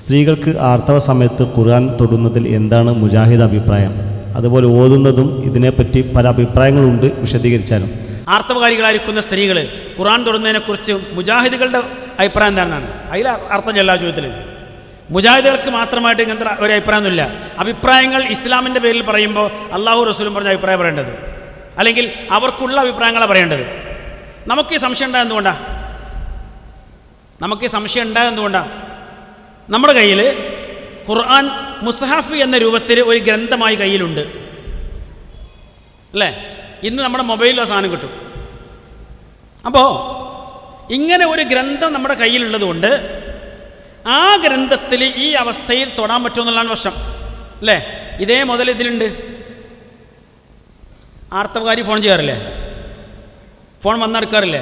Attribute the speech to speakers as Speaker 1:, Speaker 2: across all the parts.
Speaker 1: സ്ത്രീകൾക്ക് ആർത്തവ സമയത്ത് ഖുർആൻ തൊടുന്നതിൽ എന്താണ് മുജാഹിദ് അഭിപ്രായം അതുപോലെ ഓതുന്നതും ഇതിനെപ്പറ്റി പല അഭിപ്രായങ്ങളുണ്ട് വിശദീകരിച്ചാലും
Speaker 2: ആർത്തവകാരികളായിരിക്കുന്ന സ്ത്രീകൾ ഖുറാൻ തൊടുന്നതിനെക്കുറിച്ച് മുജാഹിദുകളുടെ അഭിപ്രായം എന്താണെന്നാണ് അതിൽ അർത്ഥം ചെല്ലാ ചോദ്യത്തിൽ മുജാഹിദുകൾക്ക് മാത്രമായിട്ട് ഇങ്ങനത്തെ ഒരു അഭിപ്രായമൊന്നുമില്ല അഭിപ്രായങ്ങൾ ഇസ്ലാമിൻ്റെ പേരിൽ പറയുമ്പോൾ അള്ളാഹു റസൂലും പറഞ്ഞ അഭിപ്രായം പറയേണ്ടത് അല്ലെങ്കിൽ അവർക്കുള്ള അഭിപ്രായങ്ങളാണ് പറയേണ്ടത് നമുക്ക് ഈ സംശയം ഉണ്ടായത് എന്തുകൊണ്ടാണ് നമുക്ക് ഈ സംശയം ഉണ്ടായത് എന്തുകൊണ്ടാണ് നമ്മുടെ കയ്യിൽ ഖുർആൻ മുസഹഫ് എന്ന രൂപത്തിൽ ഒരു ഗ്രന്ഥമായി കയ്യിലുണ്ട് അല്ലേ ഇന്ന് നമ്മുടെ മൊബൈലിൽ ആ സാധനം കിട്ടും അപ്പോൾ ഇങ്ങനെ ഒരു ഗ്രന്ഥം നമ്മുടെ കയ്യിലുള്ളത് കൊണ്ട് ആ ഗ്രന്ഥത്തിൽ ഈ അവസ്ഥയിൽ തൊടാൻ പറ്റുമെന്നുള്ളതാണ് വശം അല്ലേ ഇതേ മുതൽ ഇതിലുണ്ട് ആർത്തവകാരി ഫോൺ ചെയ്യാറില്ലേ ഫോൺ വന്നെടുക്കാറില്ലേ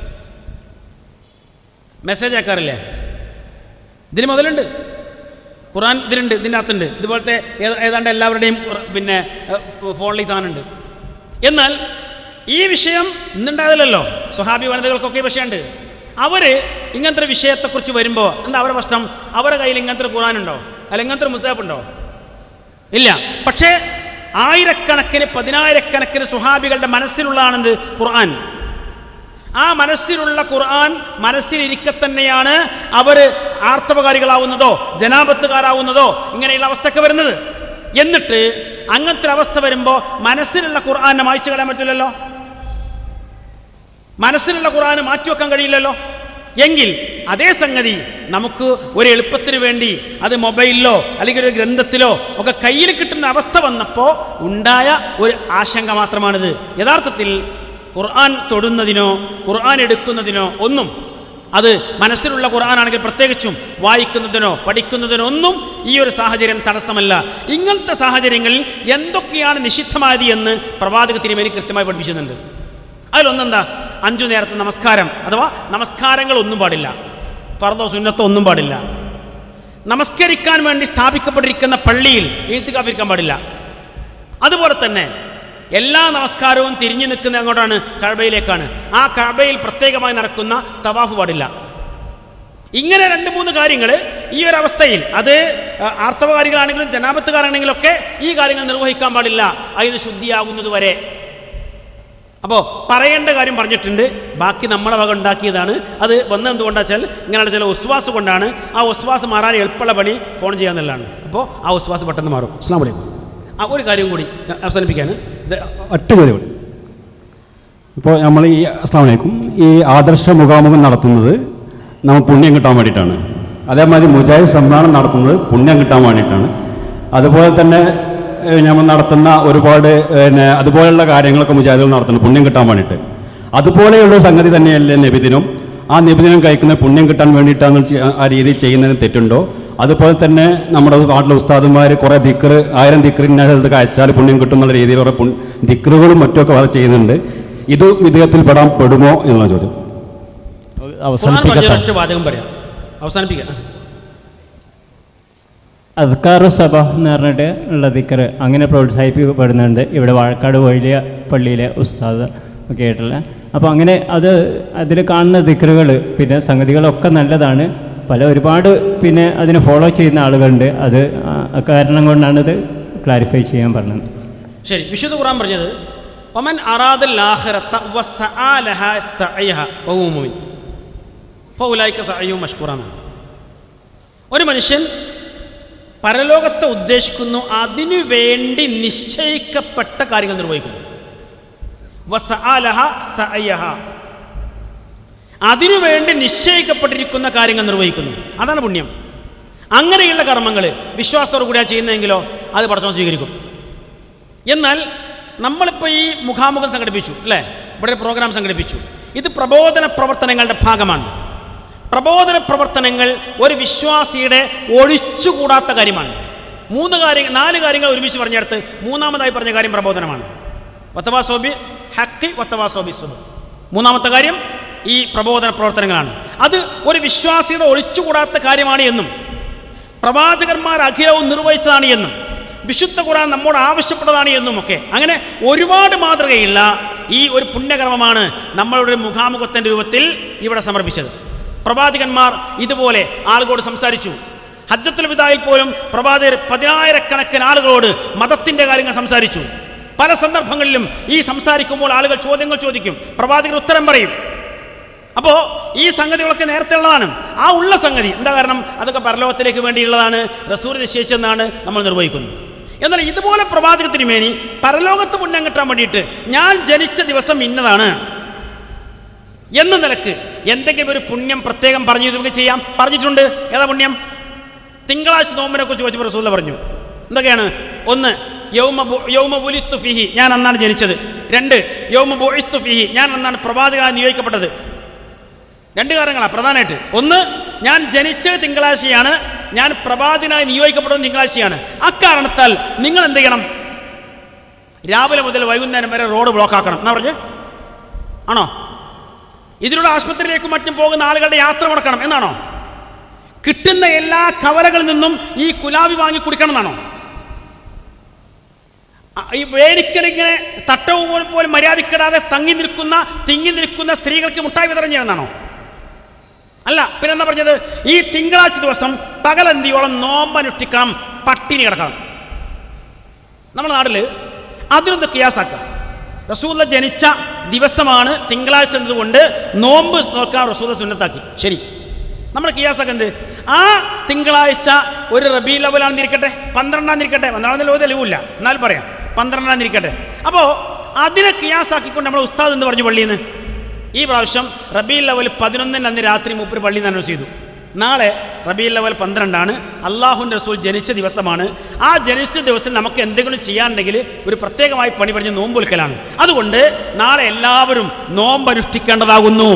Speaker 2: മെസ്സേജ് അയക്കാറില്ലേ ഇതിന് മുതലുണ്ട് ഖുറാൻ ഇതിലുണ്ട് ഇതിൻ്റെ അകത്തുണ്ട് ഇതുപോലത്തെ ഏത- ഏതാണ്ട് എല്ലാവരുടെയും ഖുറ- പിന്നെ ഏഹ്, ഫോണിൽ ഈ സാധനമുണ്ട് എന്നാൽ ഈ വിഷയം ഇന്നുണ്ടാവില്ലല്ലോ സ്വഹാബി വനിതകൾക്കൊക്കെ ഈ വിഷയമുണ്ട് അവർ ഇങ്ങനത്തെ ഒരു വിഷയത്തെക്കുറിച്ച് വരുമ്പോൾ എന്താ അവരുടെ പ്രശ്നം അവരുടെ കയ്യിൽ ഇങ്ങനത്തെ ഒരു ഖുറാനുണ്ടോ അല്ല ഇങ്ങനത്തെ ഒരു മുസാഫ് ഉണ്ടോ ഇല്ല പക്ഷേ ആയിരക്കണക്കിന് പതിനായിരക്കണക്കിന് സുഹാബികളുടെ മനസ്സിലുള്ളതാണെന്ത് ഖുർആൻ ആ മനസ്സിലുള്ള ഖുർആൻ മനസ്സിലിരിക്കെ തന്നെയാണ് അവർ ആർത്തവകാരികളാവുന്നതോ ജനാപത്തുകാരാവുന്നതോ ഇങ്ങനെയുള്ള അവസ്ഥയൊക്കെ വരുന്നത് എന്നിട്ട് അങ്ങനത്തെ ഒരു അവസ്ഥ വരുമ്പോൾ മനസ്സിലുള്ള ഖുർആനെ മായ്ച്ചു കളയാൻ പറ്റില്ലല്ലോ മനസ്സിലുള്ള ഖുർആന് മാറ്റിവെക്കാൻ കഴിയില്ലല്ലോ എങ്കിൽ അതേ സംഗതി നമുക്ക് ഒരു എളുപ്പത്തിന് വേണ്ടി അത് മൊബൈലിലോ അല്ലെങ്കിൽ ഒരു ഗ്രന്ഥത്തിലോ ഒക്കെ കയ്യിൽ കിട്ടുന്ന അവസ്ഥ വന്നപ്പോൾ ഉണ്ടായ ഒരു ആശങ്ക മാത്രമാണിത് യഥാർത്ഥത്തിൽ ഖുർആൻ തൊടുന്നതിനോ ഖുർആൻ എടുക്കുന്നതിനോ ഒന്നും അത് മനസ്സിലുള്ള ഖുർആനാണെങ്കിൽ പ്രത്യേകിച്ചും വായിക്കുന്നതിനോ പഠിക്കുന്നതിനോ ഒന്നും ഈ ഒരു സാഹചര്യം തടസ്സമല്ല ഇങ്ങനത്തെ സാഹചര്യങ്ങളിൽ എന്തൊക്കെയാണ് നിഷിദ്ധമായത് എന്ന് പ്രവാചക തിരുമേനി കൃത്യമായി പഠിപ്പിക്കുന്നുണ്ട് അതിലൊന്നെന്താ അഞ്ചു നേരത്തെ നമസ്കാരം അഥവാ നമസ്കാരങ്ങൾ ഒന്നും പാടില്ല ഫർദോ സുന്നത്തോ ഒന്നും പാടില്ല നമസ്കരിക്കാൻ വേണ്ടി സ്ഥാപിക്കപ്പെട്ടിരിക്കുന്ന പള്ളിയിൽ എഴുത്തുകാപ്പിരിക്കാൻ പാടില്ല അതുപോലെ തന്നെ എല്ലാ നമസ്കാരവും തിരിഞ്ഞു നിൽക്കുന്ന അങ്ങോട്ടാണ് കഴബയിലേക്കാണ് ആ കഴബയിൽ പ്രത്യേകമായി നടക്കുന്ന തവാഫ് പാടില്ല ഇങ്ങനെ രണ്ട് മൂന്ന് കാര്യങ്ങൾ ഈ ഒരു അവസ്ഥയിൽ അത് ആ, ആർത്തവകാരികളാണെങ്കിലും ജനാപത്തുകാരാണെങ്കിലും ഒക്കെ ഈ കാര്യങ്ങൾ നിർവഹിക്കാൻ പാടില്ല അതിന് ശുദ്ധിയാകുന്നത് വരെ അപ്പോൾ പറയേണ്ട കാര്യം പറഞ്ഞിട്ടുണ്ട് ബാക്കി നമ്മളെ വക ഉണ്ടാക്കിയതാണ് അത് വന്നത് എന്തുകൊണ്ടാ വെച്ചാൽ ഇങ്ങനെയുള്ള ചില ഉസ്വാസ് കൊണ്ടാണ് ആ ഉസ്വാസ് മാറാൻ എളുപ്പമുള്ള പണി ഫോൺ ചെയ്യാന്നുള്ളതാണ് അപ്പോൾ ആ ഉസ്വാസ് പെട്ടെന്ന് മാറും അസ്ലാം വലൈക്കും ആ ഒരു കാര്യം കൂടി ഞാൻ അവസാനിപ്പിക്കാണ് ഇത്
Speaker 3: ഒറ്റ ചോദ്യം കൂടി. ഇപ്പോൾ നമ്മൾ ഈ അസ്ലാം വലൈക്കും ഈ ആദർശ മുഖാമുഖം നടത്തുന്നത് നമ്മൾ പുണ്യം കിട്ടാൻ വേണ്ടിയിട്ടാണ് അതേമാതിരി മുജാഹിദ് സമ്മാനം നടത്തുന്നത് പുണ്യം കിട്ടാൻ വേണ്ടിയിട്ടാണ് അതുപോലെ തന്നെ ഏഹ്, നമ്മൾ നടത്തുന്ന ഒരുപാട് പിന്നെ അതുപോലെയുള്ള കാര്യങ്ങളൊക്കെ മുജാഹിദുകൾ നടത്തുന്നത് പുണ്യം കിട്ടാൻ വേണ്ടിയിട്ട് അതുപോലെയുള്ള ഒരു സംഗതി തന്നെയല്ലേ നബിദിനം ആ നബിദിനം കഴിക്കുന്ന പുണ്യം കിട്ടാൻ വേണ്ടിയിട്ടാണ് ചെ- ആ രീതിയിൽ ചെയ്യുന്നതിന് തെറ്റുണ്ടോ അതുപോലെ തന്നെ നമ്മുടെ നാട്ടിലെ ഉസ്താദുമാർ കുറേ ദിക്കറ് ആയിരം ദിക്കർ ഇന്ന സ്ഥലത്ത് അയച്ചാൽ പുണ്യം കിട്ടും എന്നുള്ള രീതിയിൽ കുറേ പുണ്യ ദിക്കറുകളും മറ്റുമൊക്കെ വളരെ ചെയ്യുന്നുണ്ട് ഇത് വിധേയത്തിൽ പെടാൻ പെടുമോ എന്നുള്ള ചോദ്യം
Speaker 2: ഖുർആൻ പറഞ്ഞ
Speaker 1: അവസാനിപ്പിക്കട്ടെ
Speaker 2: ഒറ്റ വാചകം പറയാം അവസാനിപ്പിക്കാം
Speaker 4: അദ്ക്കാറു സഭ എന്ന് പറഞ്ഞിട്ട് ഉള്ള ദിക്കറ് അങ്ങനെ പ്രോത്സാഹിപ്പിക്കപ്പെടുന്നുണ്ട് ഇവിടെ വാഴക്കാട് വലിയ പള്ളിയിലെ ഉസ്താദ് ഒക്കെ ആയിട്ടുള്ള അപ്പോൾ അങ്ങനെ അത് അതിൽ കാണുന്ന ദിക്കറുകൾ പിന്നെ സംഗതികളൊക്കെ നല്ലതാണ് പല ഒരുപാട് പിന്നെ അതിനെ ഫോളോ ചെയ്യുന്ന ആളുകളുണ്ട് അത് ആ കാരണം കൊണ്ടാണിത് ക്ലാരിഫൈ ചെയ്യാൻ പറഞ്ഞത്
Speaker 2: ശരി വിശുദ്ധ ഖുർആൻ പറഞ്ഞത് ഒമൻ അറാദൽ ആഖിറത്ത വസആലഹ സഅയഹ വഹുവ മുഅ്മിൻ ഫൗലൈക സഅയു മഷ്കൂറാണ് ഒരു മനുഷ്യൻ പരലോകത്തെ ഉദ്ദേശിക്കുന്നു അതിനു വേണ്ടി നിശ്ചയിക്കപ്പെട്ട കാര്യങ്ങൾ നിർവഹിക്കുന്നു വസആലഹ സഅയഹ അതിനുവേണ്ടി നിശ്ചയിക്കപ്പെട്ടിരിക്കുന്ന കാര്യങ്ങൾ നിർവഹിക്കുന്നു അതാണ് പുണ്യം അങ്ങനെയുള്ള കർമ്മങ്ങൾ വിശ്വാസത്തോടു കൂടിയാണ് ചെയ്യുന്നതെങ്കിലോ അത് പടച്ചോൻ സ്വീകരിക്കും എന്നാൽ നമ്മളിപ്പോൾ ഈ മുഖാമുഖം സംഘടിപ്പിച്ചു അല്ലേ ഇവിടെ ഒരു പ്രോഗ്രാം സംഘടിപ്പിച്ചു ഇത് പ്രബോധന പ്രവർത്തനങ്ങളുടെ ഭാഗമാണ് പ്രബോധന പ്രവർത്തനങ്ങൾ ഒരു വിശ്വാസിയുടെ ഒഴിച്ചുകൂടാത്ത കാര്യമാണ് മൂന്ന് കാര്യങ്ങൾ നാല് കാര്യങ്ങൾ ഒരുമിച്ച് പറഞ്ഞെടുത്ത് മൂന്നാമതായി പറഞ്ഞ കാര്യം പ്രബോധനമാണ് വത്തവാസോബി ഹക്കി വത്തവാസോബി സുബ് മൂന്നാമത്തെ കാര്യം ഈ പ്രബോധന പ്രവർത്തനങ്ങളാണ് അത് ഒരു വിശ്വാസിയുടെ ഒഴിച്ചുകൂടാത്ത കാര്യമാണ് എന്നും പ്രവാചകന്മാർ അഖിലവും നിർവഹിച്ചതാണ് എന്നും വിശുദ്ധ ഖുർആൻ നമ്മോട് ആവശ്യപ്പെട്ടതാണ് എന്നുമൊക്കെ അങ്ങനെ ഒരുപാട് മാതൃകയുള്ള ഈ ഒരു പുണ്യകർമ്മമാണ് നമ്മളുടെ മുഖാമുഖത്തിൻ്റെ രൂപത്തിൽ ഇവിടെ സമർപ്പിച്ചത് പ്രവാചകന്മാർ ഇതുപോലെ ആളുകളോട് സംസാരിച്ചു ഹജ്ജത്തുൽ വിദായിൽ പോലും പ്രവാചകർ പതിനായിരക്കണക്കിന് ആളുകളോട് മതത്തിന്റെ കാര്യങ്ങൾ സംസാരിച്ചു പല സന്ദർഭങ്ങളിലും ഈ സംസാരിക്കുമ്പോൾ ആളുകൾ ചോദ്യങ്ങൾ ചോദിക്കും പ്രവാചകർ ഉത്തരം പറയും അപ്പോൾ ഈ സംഗതികളൊക്കെ നേരത്തെ ഉള്ളതാണ് ആ ഉള്ള സംഗതി എന്താ കാരണം അതൊക്കെ പരലോകത്തിലേക്ക് വേണ്ടിയുള്ളതാണ് റസൂർ നിശ്ചയിച്ചെന്നാണ് നമ്മൾ നിർവഹിക്കുന്നത് എന്നാൽ ഇതുപോലെ പ്രവാചക തിരുമേനി പരലോകത്ത് പുണ്യം കിട്ടാൻ വേണ്ടിയിട്ട് ഞാൻ ജനിച്ച ദിവസം ഇന്നതാണ് എന്ന നിലക്ക് എന്തെങ്കിലും ഒരു പുണ്യം പ്രത്യേകം പറഞ്ഞു നമുക്ക് ചെയ്യാം പറഞ്ഞിട്ടുണ്ട് ഏതാ പുണ്യം തിങ്കളാഴ്ച നോമ്പിനെ കുറിച്ച് ചോദിച്ചപ്പോൾ റസൂല പറഞ്ഞു എന്തൊക്കെയാണ് ഒന്ന് യൗമ ബു- യൗമ ബുലിത്തു ഫിഹി ഞാൻ അന്നാണ് ജനിച്ചത് രണ്ട് യൗമ ബുഇസ്തു ഫിഹി ഞാൻ അന്നാണ് പ്രവാചകനായി നിയോഗിക്കപ്പെട്ടത് രണ്ട് കാര്യങ്ങളാണ് പ്രധാനമായിട്ട് ഒന്ന് ഞാൻ ജനിച്ചത് തിങ്കളാഴ്ചയാണ് ഞാൻ പ്രവാചകനായി നിയോഗിക്കപ്പെടുന്നത് തിങ്കളാഴ്ചയാണ് അക്കാരണത്താൽ നിങ്ങൾ എന്ത് ചെയ്യണം രാവിലെ മുതൽ വൈകുന്നേരം വരെ റോഡ് ബ്ലോക്ക് ആക്കണം എന്നാ പറഞ്ഞ് ആണോ ഇതിലൂടെ ആശുപത്രിയിലേക്കും മറ്റും പോകുന്ന ആളുകളുടെ യാത്ര മുടക്കണം എന്നാണോ കിട്ടുന്ന എല്ലാ കവലകളിൽ നിന്നും ഈ കുലാവി വാങ്ങി കുടിക്കണം എന്നാണോ ആ, ഈ വേലിക്കലിങ്ങനെ തട്ടവും പോലും പോലും മര്യാദക്കിടാതെ തങ്ങി നിൽക്കുന്ന തിങ്ങി നിൽക്കുന്ന സ്ത്രീകൾക്ക് മുട്ടായി വിതരണം ചെയ്യണമെന്നാണോ അല്ല പിന്നെന്താ പറഞ്ഞത് ഈ തിങ്കളാഴ്ച ദിവസം പകലന്തിയോളം നോമ്പനുഷ്ഠിക്കണം പട്ടിണി കിടക്കണം നമ്മുടെ നാട്ടിൽ അതിനൊന്ന് കിയാസാക്കാം റസൂല ജനിച്ച ദിവസമാണ് തിങ്കളാഴ്ച എന്നതുകൊണ്ട് നോമ്പ് നോക്കാൻ റസൂല സുന്നത്താക്കി ശരി നമ്മൾ കിയാസാക്ക എന്ത് ആ തിങ്കളാഴ്ച ഒരു റബി ലെവലാണെന്ന് ഇരിക്കട്ടെ പന്ത്രണ്ടാം ഇരിക്കട്ടെ പന്ത്രണ്ടാം തീയതി തെളിവില്ല എന്നാൽ പറയാം പന്ത്രണ്ടാം ഇരിക്കട്ടെ അപ്പോൾ അതിനെ കിയാസാക്കിക്കൊണ്ട് നമ്മൾ ഉസ്താദ് എന്ന് പറഞ്ഞു പള്ളിയിൽ നിന്ന് ഈ പ്രാവശ്യം റബി ലെവൽ പതിനൊന്നിന് അന്ന് രാത്രി മൂപ്പര് പള്ളിയിൽ നിന്ന് അനൗൺസ് ചെയ്തു നാളെ റബി ലെവൽ പന്ത്രണ്ടാണ് അള്ളാഹുൻ്റെ റസൂൽ ജനിച്ച ദിവസമാണ് ആ ജനിച്ച ദിവസത്തിൽ നമുക്ക് എന്തെങ്കിലും ചെയ്യാനുണ്ടെങ്കിൽ ഒരു പ്രത്യേകമായി പണി പറഞ്ഞ് നോമ്പ് വിൽക്കലാണ് അതുകൊണ്ട് നാളെ എല്ലാവരും നോമ്പ് അനുഷ്ഠിക്കേണ്ടതാകുന്നു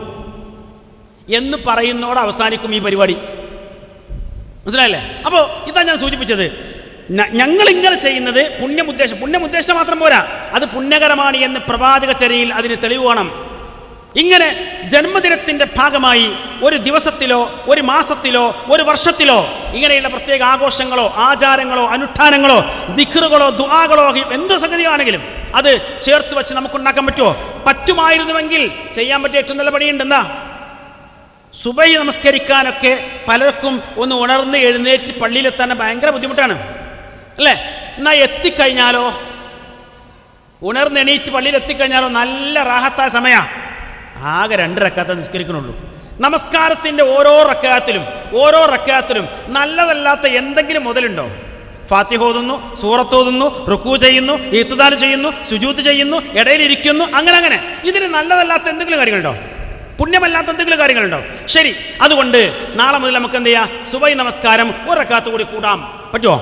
Speaker 2: എന്ന് പറയുന്നതോടെ അവസാനിക്കും ഈ പരിപാടി മനസ്സിലായല്ലേ അപ്പോൾ ഇതാ ഞാൻ സൂചിപ്പിച്ചത് ഞങ്ങൾ ഇങ്ങനെ ചെയ്യുന്നത് പുണ്യമുദ്ദേശം പുണ്യമുദ്ദേശം മാത്രം പോരാ അത് പുണ്യകരമാണ് എന്ന് പ്രവാചക ചര്യയിൽ അതിന് തെളിവ് വേണം ഇങ്ങനെ ജന്മദിനത്തിന്റെ ഭാഗമായി ഒരു ദിവസത്തിലോ ഒരു മാസത്തിലോ ഒരു വർഷത്തിലോ ഇങ്ങനെയുള്ള പ്രത്യേക ആഘോഷങ്ങളോ ആചാരങ്ങളോ അനുഷ്ഠാനങ്ങളോ ദിഖറുകളോ ദുആകളോ എന്ത് സംഗതിയാണെങ്കിലും അത് ചേർത്ത് വെച്ച് നമുക്കുണ്ടാക്കാൻ പറ്റുമോ പറ്റുമായിരുന്നുവെങ്കിൽ ചെയ്യാൻ പറ്റിയ ഏറ്റവും നല്ല പണിയുണ്ട് എന്താ സുബൈ നമസ്കരിക്കാനൊക്കെ പലർക്കും ഒന്ന് ഉണർന്ന് എഴുന്നേറ്റ് പള്ളിയിലെത്താൻ ഭയങ്കര ബുദ്ധിമുട്ടാണ് അല്ലേ എന്നാൽ എത്തിക്കഴിഞ്ഞാലോ ഉണർന്ന് എണീറ്റ് പള്ളിയിൽ എത്തിക്കഴിഞ്ഞാലോ നല്ല റാഹത്തായ സമയമാണ് ആകെ രണ്ട് റക്കാത്ത നിസ്കരിക്കണുള്ളൂ നമസ്കാരത്തിൻ്റെ ഓരോ റക്കാത്തിലും ഓരോ റക്കാത്തിലും നല്ലതല്ലാത്ത എന്തെങ്കിലും മുതലുണ്ടോ ഫാത്തിഹ ഓതുന്നു സൂറത്ത് ഓതുന്നു റുക്കു ചെയ്യുന്നു ഈത്തുദാൽ ചെയ്യുന്നു സുജൂത്ത് ചെയ്യുന്നു ഇടയിലിരിക്കുന്നു അങ്ങനെ അങ്ങനെ ഇതിന് നല്ലതല്ലാത്ത എന്തെങ്കിലും കാര്യങ്ങളുണ്ടോ പുണ്യമല്ലാത്ത എന്തെങ്കിലും കാര്യങ്ങളുണ്ടോ ശരി അതുകൊണ്ട് നാളെ മുതൽ നമുക്ക് എന്ത് ചെയ്യാം സുബൈ നമസ്കാരം ഒരക്കാത്ത കൂടി കൂടാം പറ്റുമോ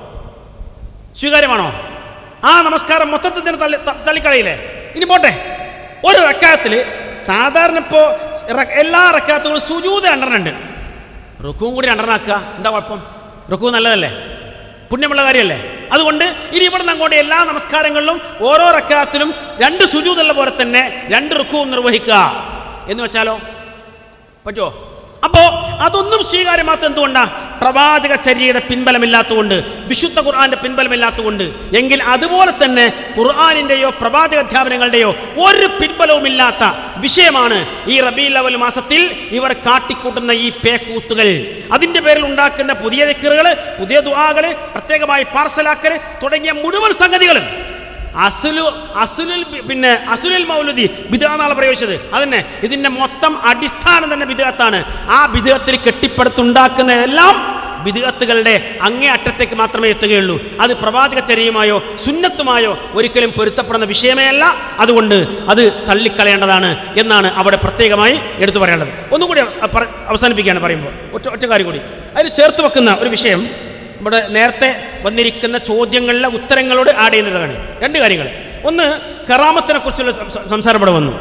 Speaker 2: സ്വീകാര്യമാണോ ആ നമസ്കാരം മൊത്തത്തിൽ തന്നെ തള്ളി ത- തള്ളിക്കളയില്ലേ ഇനി പോട്ടെ ഒരു റക്കാത്തിൽ സാധാരണ ഇപ്പോൾ എല്ലാ റക്കാത്തുകളും സുജൂത് രണ്ടെണ്ണം ഉണ്ട് റുക്കും കൂടി രണ്ടെണ്ണം ആക്കുക എന്താ കുഴപ്പം റുക്കു നല്ലതല്ലേ പുണ്യമുള്ള കാര്യമല്ലേ അതുകൊണ്ട് ഇനി ഇവിടെ നിന്ന് അങ്ങോട്ട് എല്ലാ നമസ്കാരങ്ങളിലും ഓരോ റക്കാത്തിലും രണ്ട് സുജൂതുള്ള പോലെ തന്നെ രണ്ട് റുക്കുവും നിർവഹിക്കുക എന്ന് വെച്ചാലോ പറ്റുമോ അപ്പോ അതൊന്നും സ്വീകാര്യമാത്ത എന്തുകൊണ്ടാ പ്രവാചക ചര്യയുടെ പിൻബലമില്ലാത്തതുകൊണ്ട് വിശുദ്ധ ഖുർആന്റെ പിൻബലമില്ലാത്തതുകൊണ്ട് എങ്കിൽ അതുപോലെ തന്നെ ഖുർആാനിന്റെയോ പ്രവാചക അധ്യാപനങ്ങളുടെയോ ഒരു പിൻബലവുമില്ലാത്ത വിഷയമാണ് ഈ റബീ ലവൽ മാസത്തിൽ ഇവർ കാട്ടിക്കൂട്ടുന്ന ഈ പേക്കൂത്തുകൾ അതിന്റെ പേരിൽ ഉണ്ടാക്കുന്ന പുതിയ ദിക്കറുകൾ പുതിയ ദുആകൾ പ്രത്യേകമായി പാർസലാക്കൽ തുടങ്ങിയ മുഴുവൻ സംഗതികളും അസുലു അസുലുൽ ബി- പിന്നെ അസുലുൽ മൗലുദി ബിദാന്നാണ് പ്രയോഗിച്ചത് അതന്നെ ഇതിന്റെ മൊത്തം അടിസ്ഥാനം തന്നെ ബിദാത്താണ് ആ ബിദത്തിൽ കെട്ടിപ്പടുത്തുണ്ടാക്കുന്നതെല്ലാം ബിദുകത്തുകളുടെ അങ്ങേ അറ്റത്തേക്ക് മാത്രമേ എത്തുകയുള്ളൂ അത് പ്രവാചക ചര്യയുമായോ സുന്നത്തുമായോ ഒരിക്കലും പൊരുത്തപ്പെടുന്ന വിഷയമേ അല്ല അതുകൊണ്ട് അത് തള്ളിക്കളയേണ്ടതാണ് എന്നാണ് അവിടെ പ്രത്യേകമായി എടുത്തു പറയേണ്ടത് ഒന്നുകൂടി അവ- പറ- അവസാനിപ്പിക്കുകയാണ് പറയുമ്പോൾ ഒറ്റ ഒറ്റ കാര്യം കൂടി അതിൽ ചേർത്ത് വെക്കുന്ന ഒരു വിഷയം നമ്മുടെ നേരത്തെ വന്നിരിക്കുന്ന ചോദ്യങ്ങളിലെ ഉത്തരങ്ങളോട് ആഡ് ചെയ്യുന്നതാണ് രണ്ട് കാര്യങ്ങൾ ഒന്ന് കറാമത്തിനെ കുറിച്ചുള്ള സംസ- സംസാരം ഇവിടെ വന്നു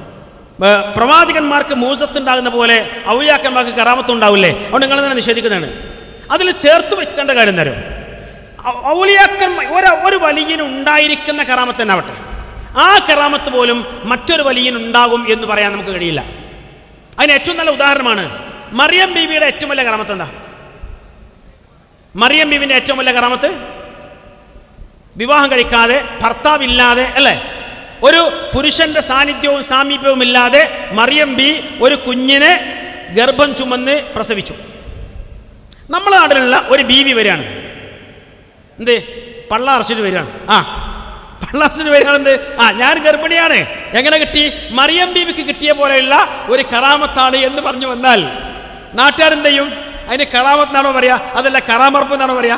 Speaker 2: ഏർ പ്രവാചകന്മാർക്ക് മൂസത്തുണ്ടാകുന്ന പോലെ ഔലിയാക്കന്മാർക്ക് കറാമത്ത് ഉണ്ടാവില്ലേ അതുകൊണ്ട് നിങ്ങൾ തന്നെ നിഷേധിക്കുന്നതാണ് അതിൽ ചേർത്ത് വെക്കേണ്ട കാര്യം തരും ഔലിയാക്കന്മാർ ഒരു ഒരു വലിയന് ഉണ്ടായിരിക്കുന്ന കറാമത്ത് തന്നെ ആവട്ടെ ആ കറാമത്ത് പോലും മറ്റൊരു വലിയന് ഉണ്ടാകും എന്ന് പറയാൻ നമുക്ക് കഴിയില്ല അതിന് ഏറ്റവും നല്ല ഉദാഹരണമാണ് മറിയം ബീവിയുടെ ഏറ്റവും വലിയ കറാമത്ത് എന്താ മറിയം ബീവിന്റെ ഏറ്റവും വലിയ കറാമത്ത് വിവാഹം കഴിക്കാതെ ഭർത്താവില്ലാതെ അല്ലേ ഒരു പുരുഷന്റെ സാന്നിധ്യവും സാമീപ്യവും ഇല്ലാതെ മറിയം ബി ഒരു കുഞ്ഞിനെ ഗർഭം ചുമന്ന് പ്രസവിച്ചു നമ്മളെ നാട്ടിലുള്ള ഒരു ബീവി വരികയാണ് എന്ത് പള്ള അറച്ചിട്ട് വരികയാണ് ആ പള്ള അറച്ചിട്ട് വരികയാണ് എന്ത് ആ ഞാൻ ഗർഭിണിയാണ് എങ്ങനെ കിട്ടി മറിയം ബീവിക്ക് കിട്ടിയ പോലെയുള്ള ഒരു കറാമത്താണ് എന്ന് പറഞ്ഞു വന്നാൽ നാട്ടുകാരെന്ത് ചെയ്യും അതിന് കറാമത്ത് എന്നാണോ പറയാ അതല്ല കറാമർപ്പ് എന്നാണോ പറയാ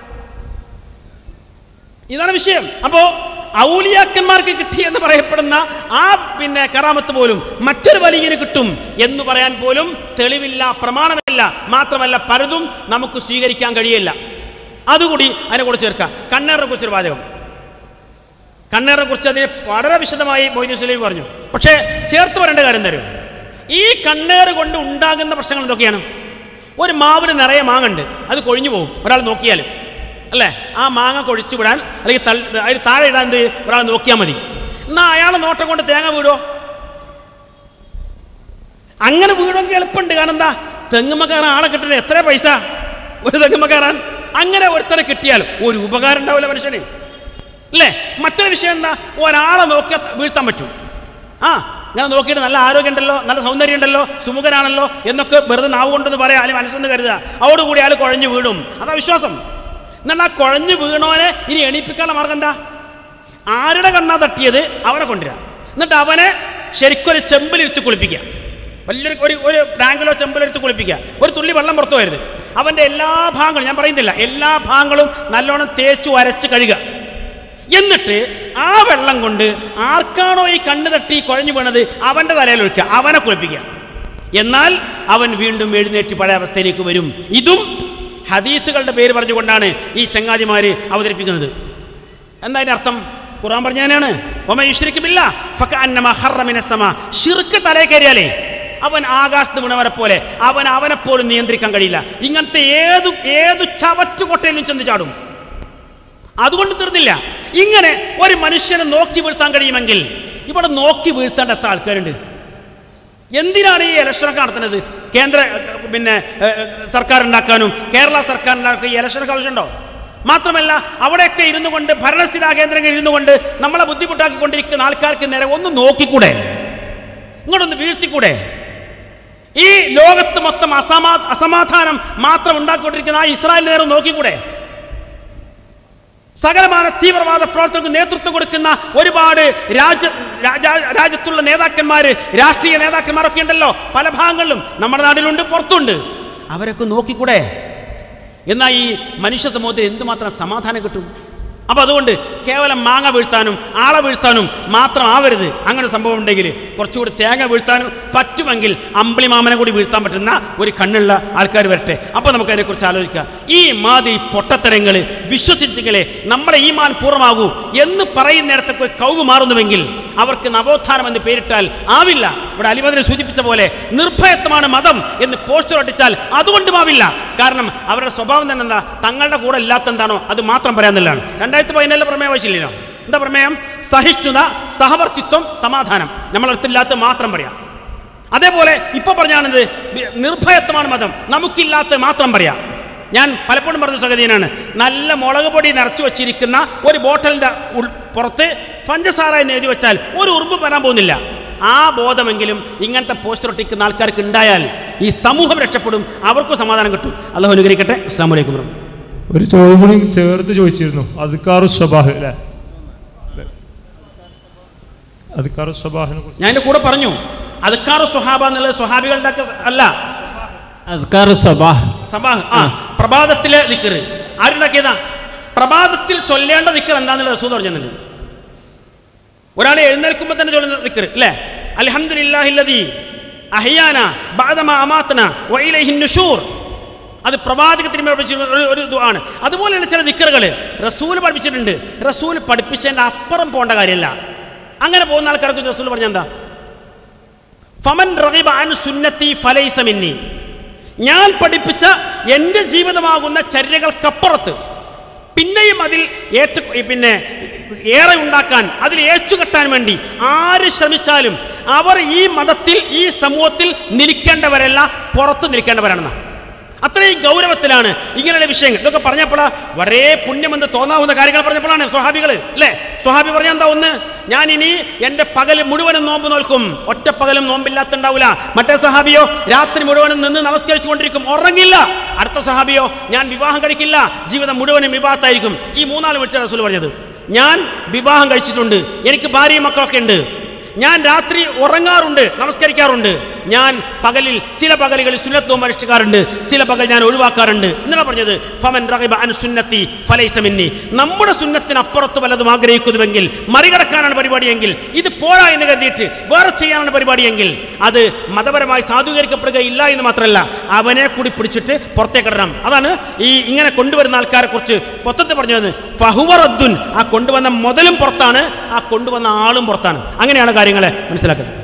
Speaker 2: ഇതാണ് വിഷയം അപ്പോ ഔലിയാക്കന്മാർക്ക് കിട്ടി എന്ന് പറയപ്പെടുന്ന ആ പിന്നെ കറാമത്ത് പോലും മറ്റൊരു വലിയന് കിട്ടും എന്ന് പറയാൻ പോലും തെളിവില്ല പ്രമാണമില്ല മാത്രമല്ല പലതും നമുക്ക് സ്വീകരിക്കാൻ കഴിയില്ല അതുകൂടി അതിനെ കൂടെ ചേർക്കാം കണ്ണേറിനെ കുറിച്ചൊരു വാചകം കണ്ണേറിനെ കുറിച്ച് അതിനെ വളരെ വിശദമായി മൊയ്തീൻ സുലൈം പറഞ്ഞു പക്ഷേ ചേർത്ത് പറയേണ്ട കാര്യം തരും ഈ കണ്ണേറ് കൊണ്ട് ഉണ്ടാകുന്ന പ്രശ്നങ്ങൾ എന്തൊക്കെയാണ് ഒരു മാവിന് നിറയെ മാങ്ങുണ്ട് അത് കൊഴിഞ്ഞു പോകും ഒരാൾ നോക്കിയാൽ അല്ലേ ആ മാങ്ങ കൊഴിച്ചു വിടാൻ അല്ലെങ്കിൽ തള്ളി അതിന് താഴെ ഇടാൻ എന്ത് ഒരാൾ നോക്കിയാൽ മതി എന്നാൽ അയാളെ നോട്ടം കൊണ്ട് തേങ്ങ വീടോ അങ്ങനെ വീടുമെങ്കിൽ എളുപ്പമുണ്ട് കാരണം എന്താ തെങ്ങുമ്മ കയറാൻ ആളെ കിട്ടുന്നത് എത്ര പൈസ ഒരു തെങ്ങുമ്മ കയറാൻ അങ്ങനെ ഒരുത്തരെ കിട്ടിയാൽ ഒരു ഉപകാരം ഉണ്ടാവില്ല മനുഷ്യന് അല്ലേ മറ്റൊരു വിഷയം എന്താ ഒരാളെ നോക്കിയാൽ വീഴ്ത്താൻ പറ്റും ആ ഇങ്ങനെ നോക്കിയിട്ട് നല്ല ആരോഗ്യമുണ്ടല്ലോ നല്ല സൗന്ദര്യം ഉണ്ടല്ലോ സുമുഖനാണല്ലോ എന്നൊക്കെ വെറുതെ നാവ് കൊണ്ടെന്ന് പറയാം അല്ലെങ്കിൽ മനസ്സൊന്ന് കരുതുക അതോടുകൂടി അയാൾ കുഴഞ്ഞു വീഴും അതാ വിശ്വാസം എന്നാൽ ആ കുഴഞ്ഞു വീണവനെ ഇനി എണീപ്പിക്കാനുള്ള മാർഗം എന്താ ആരുടെ കണ്ണാ തട്ടിയത് അവനെ കൊണ്ടുവരിക എന്നിട്ട് അവനെ ശരിക്കൊരു ചെമ്പിലിരുത്തി കുളിപ്പിക്കുക വലിയൊരു ഒരു ഒരു ടാങ്കിലോ ചെമ്പിലെടുത്ത് കുളിപ്പിക്കുക ഒരു തുള്ളി വെള്ളം പുറത്തു വരുത് അവൻ്റെ എല്ലാ ഭാഗങ്ങളും ഞാൻ പറയുന്നില്ല എല്ലാ ഭാഗങ്ങളും നല്ലോണം തേച്ചു അരച്ച് കഴുകുക എന്നിട്ട് ആ വെള്ളം കൊണ്ട് ആർക്കാണോ ഈ കണ്ണ് തട്ടി കുഴഞ്ഞു വീണത് അവൻ്റെ തലയിൽ ഒഴിക്കുക അവനെ കുളിപ്പിക്കുക എന്നാൽ അവൻ വീണ്ടും എഴുന്നേറ്റ് പഴയ അവസ്ഥയിലേക്ക് വരും ഇതും ഹദീസുകളുടെ പേര് പറഞ്ഞുകൊണ്ടാണ് ഈ ചങ്ങാതിമാര് അവതരിപ്പിക്കുന്നത് എന്താ അതിന്റെ അർത്ഥം ഖുറാൻ പറഞ്ഞാനാണ് ഒമയുശ്രിക്കുമില്ല ഷിർക്ക് തലേ കയറിയാലേ അവൻ ആകാശത്ത് വീണവരെ പോലെ അവൻ അവനെ പോലും നിയന്ത്രിക്കാൻ കഴിയില്ല ഇങ്ങനത്തെ ഏതു ഏതു ചവറ്റുകൊട്ടയിലും ചെന്ന് ചാടും അതുകൊണ്ട് തീർന്നില്ല ഇങ്ങനെ ഒരു മനുഷ്യനെ നോക്കി വീഴ്ത്താൻ കഴിയുമെങ്കിൽ ഇവിടെ നോക്കി വീഴ്ത്തേണ്ട എത്ര ആൾക്കാരുണ്ട് എന്തിനാണ് ഈ ഇലക്ഷനൊക്കെ നടത്തുന്നത് കേന്ദ്ര ഏഹ്, പിന്നെ ഏഹ്, സർക്കാർ ഉണ്ടാക്കാനും കേരള സർക്കാർ ഉണ്ടാക്കാൻ ഈ ഇലക്ഷനൊക്കെ ആവശ്യമുണ്ടോ മാത്രമല്ല അവിടെയൊക്കെ ഇരുന്നു കൊണ്ട് ഭരണസ്ഥിരാ കേന്ദ്രങ്ങളിൽ ഇരുന്നു കൊണ്ട് നമ്മളെ ബുദ്ധിമുട്ടാക്കിക്കൊണ്ടിരിക്കുന്ന ആൾക്കാർക്ക് നേരെ ഒന്ന് നോക്കിക്കൂടെ ഇങ്ങോട്ടൊന്ന് വീഴ്ത്തിക്കൂടെ ഈ ലോകത്ത് മൊത്തം അസമാ അസമാധാനം മാത്രം ഉണ്ടാക്കിക്കൊണ്ടിരിക്കുന്ന ആ ഇസ്രായേൽ നേരെ ഒന്ന് നോക്കിക്കൂടെ സകലമാന തീവ്രവാദ പ്രവർത്തനങ്ങൾക്ക് നേതൃത്വം കൊടുക്കുന്ന ഒരുപാട് രാജ്യ രാജ- രാജ്യത്തുള്ള നേതാക്കന്മാര് രാഷ്ട്രീയ നേതാക്കന്മാരൊക്കെ ഉണ്ടല്ലോ പല ഭാഗങ്ങളിലും നമ്മുടെ നാട്ടിലുണ്ട് പുറത്തുണ്ട് അവരൊക്കെ നോക്കിക്കൂടെ എന്നാൽ ഈ മനുഷ്യ സമൂഹത്തിൽ എന്തുമാത്രം സമാധാനം കിട്ടും അപ്പോൾ അതുകൊണ്ട് കേവലം മാങ്ങ വീഴ്ത്താനും ആളെ വീഴ്ത്താനും മാത്രം ആവരുത് അങ്ങനെ ഒരു സംഭവം ഉണ്ടെങ്കിൽ കുറച്ചുകൂടി തേങ്ങ വീഴ്ത്താനും പറ്റുമെങ്കിൽ അമ്പിളിമാമനെ കൂടി വീഴ്ത്താൻ പറ്റുന്ന ഒരു കണ്ണുള്ള ആൾക്കാർ വരട്ടെ അപ്പോൾ നമുക്ക് അതിനെക്കുറിച്ച് ആലോചിക്കാം ഈ മാതിരി പൊട്ടത്തരങ്ങൾ വിശ്വസിച്ചെങ്കിലേ നമ്മുടെ ഈ മാൻ പൂർണ്ണമാകൂ എന്ന് പറയുന്നിടത്തൊക്കെ ഒരു കൗവ് മാറുന്നുവെങ്കിൽ അവർക്ക് നവോത്ഥാനം എന്ന് പേരിട്ടാൽ ആവില്ല ഇവിടെ അലിമതിനെ സൂചിപ്പിച്ച പോലെ നിർഭയത്വമാണ് മതം എന്ന് പോസ്റ്റർ ഒട്ടിച്ചാൽ അതുകൊണ്ടും ആവില്ല കാരണം അവരുടെ സ്വഭാവം തന്നെ എന്താ തങ്ങളുടെ കൂടെ ഇല്ലാത്ത എന്താണോ അത് മാത്രം പറയാന്നുള്ളതാണ് രണ്ടായിരത്തി പതിനേഴിലെ പ്രമേയം ആവശ്യമില്ലല്ലോ എന്താ പ്രമേയം സഹിഷ്ണുത സഹവർത്തിത്വം സമാധാനം നമ്മളടുത്തില്ലാത്ത മാത്രം പറയാം അതേപോലെ ഇപ്പൊ പറഞ്ഞാണിത് നിർഭയത്വമാണ് മതം നമുക്കില്ലാത്ത മാത്രം പറയാം ഞാൻ പലപ്പോഴും പറഞ്ഞ സംഗതിയാണ് നല്ല മുളക് പൊടി നിറച്ചു വച്ചിരിക്കുന്ന ഒരു ബോട്ടലിന്റെ ഉൾ പുറത്ത് പഞ്ചസാര എന്ന് എഴുതി വെച്ചാൽ ഒരു ഉറുമ്പ് വരാൻ പോകുന്നില്ല ആ ബോധമെങ്കിലും ഇങ്ങനത്തെ പോസ്റ്റർ ഒട്ടിക്കുന്ന ആൾക്കാർക്ക് ഉണ്ടായാൽ ഈ സമൂഹം രക്ഷപ്പെടും അവർക്കും സമാധാനം കിട്ടും അള്ളാഹു അനുഗ്രഹിക്കട്ടെ അസ്സാം വലൈക്കും വറഹ്മത്തുള്ളാഹി.
Speaker 5: ഒരു ചോദ്യം കൂടി ചേർത്ത് ചോദിച്ചിരുന്നു അദ്ക്കാറു സ്വബാഹ് അല്ലേ അദ്ക്കാറു സ്വബാഹിനെ കുറിച്ച്
Speaker 2: ഞാൻ എൻ്റെ കൂടെ പറഞ്ഞു അതുക്കാറ് സ്വഹാബ എന്നുള്ളത് സ്വഹാബികളുടെ ഒക്കെ അല്ല
Speaker 4: അസ്കാർ സബാഹ്
Speaker 2: സബാഹ് ആ പ്രഭാതത്തിലെ ദിക്കറ് ആരുണ്ടാക്കിയതാ പ്രഭാതത്തിൽ ചൊല്ലേണ്ട ദിക്കർ എന്താന്നുള്ള റസൂൽ പറഞ്ഞിട്ടുണ്ട് ഒരാൾ എഴുന്നേൽക്കുമ്പോൾ തന്നെ ചൊല്ലുന്ന ദിക്കർ അല്ലേ അൽഹംദുലില്ലാഹില്ലദി അഹ്യാന ബഅദമ അമാതന വഇലൈഹി നുഷൂർ അത് പ്രവാചകത്തിന് പഠിപ്പിച്ച ഒരു ഒരു ഇതാണ് അതുപോലെയാണ് ചില ദിക്കറുകൾ റസൂൽ പഠിപ്പിച്ചിട്ടുണ്ട് റസൂൽ പഠിപ്പിച്ചതിൻ്റെ അപ്പുറം പോകേണ്ട കാര്യമല്ല അങ്ങനെ പോകുന്ന ആൾക്കാർക്ക് റസൂൽ പറഞ്ഞ എന്താ ഫമൻ റഗിബ അൻ സുന്നത്തി ഫലൈസ മിന്നി ഞാൻ പഠിപ്പിച്ച എൻ്റെ ജീവിതമാകുന്ന ചര്യകൾക്കപ്പുറത്ത് പിന്നെയും അതിൽ ഏറ്റു പിന്നെ ഏറെ ഉണ്ടാക്കാൻ അതിൽ ഏച്ചുകെട്ടാൻ വേണ്ടി ആര് ശ്രമിച്ചാലും അവർ ഈ മതത്തിൽ ഈ സമൂഹത്തിൽ നിൽക്കേണ്ടവരല്ല പുറത്ത് നിൽക്കേണ്ടവരാണെന്ന അത്രയും ഗൗരവത്തിലാണ് ഇങ്ങനെയുള്ള വിഷയങ്ങൾ ഇതൊക്കെ പറഞ്ഞപ്പോൾ വളരെ പുണ്യമെന്ന് തോന്നാവുന്ന കാര്യങ്ങൾ പറഞ്ഞപ്പോഴാണ് സ്വഹാബികൾ അല്ലേ സ്വഹാബി പറഞ്ഞ എന്താ ഒന്ന് ഞാൻ ഇനി എൻ്റെ പകൽ മുഴുവനും നോമ്പ് നോൽക്കും ഒറ്റ പകലും നോമ്പില്ലാത്തുണ്ടാവില്ല മറ്റേ സഹാബിയോ രാത്രി മുഴുവനും നിന്ന് നമസ്കരിച്ചു കൊണ്ടിരിക്കും ഉറങ്ങില്ല അടുത്ത സഹാബിയോ ഞാൻ വിവാഹം കഴിക്കില്ല ജീവിതം മുഴുവനും വിവാഹത്തായിരിക്കും ഈ മൂന്നാൾ വിളിച്ച റസൂൽ പറഞ്ഞത് ഞാൻ വിവാഹം കഴിച്ചിട്ടുണ്ട് എനിക്ക് ഭാര്യയും മക്കളൊക്കെ ഉണ്ട് ഞാൻ രാത്രി ഉറങ്ങാറുണ്ട് നമസ്കരിക്കാറുണ്ട് ഞാൻ പകലിൽ ചില പകലുകളിൽ സുന്നത്വം അനുഷ്ഠിക്കാറുണ്ട് ചില പകൽ ഞാൻ ഒഴിവാക്കാറുണ്ട് എന്നാണ് പറഞ്ഞത് ഫമൻ റഗിബ അൻ സുന്നത്തി ഫലൈസ മിന്നി നമ്മുടെ സുന്നത്തിനപ്പുറത്ത് വല്ലതും ആഗ്രഹിക്കുന്നുവെങ്കിൽ മറികടക്കാനാണ് പരിപാടിയെങ്കിൽ ഇത് പോരാ എന്ന് കരുതിയിട്ട് വേറെ ചെയ്യാനാണ് പരിപാടിയെങ്കിൽ അത് മതപരമായി സാധൂകരിക്കപ്പെടുകയില്ല എന്ന് മാത്രമല്ല അവനെ കൂടി പിടിച്ചിട്ട് പുറത്തേക്ക് ഇടണം അതാണ് ഈ ഇങ്ങനെ കൊണ്ടുവരുന്ന ആൾക്കാരെ കുറിച്ച് മൊത്തത്തിൽ പറഞ്ഞത് ഫഹുവറദ്ദുൻ ആ കൊണ്ടുവന്ന മുതലും പുറത്താണ് ആ കൊണ്ടുവന്ന ആളും പുറത്താണ് അങ്ങനെയാണ് കാര്യങ്ങളെ മനസ്സിലാക്കുന്നത്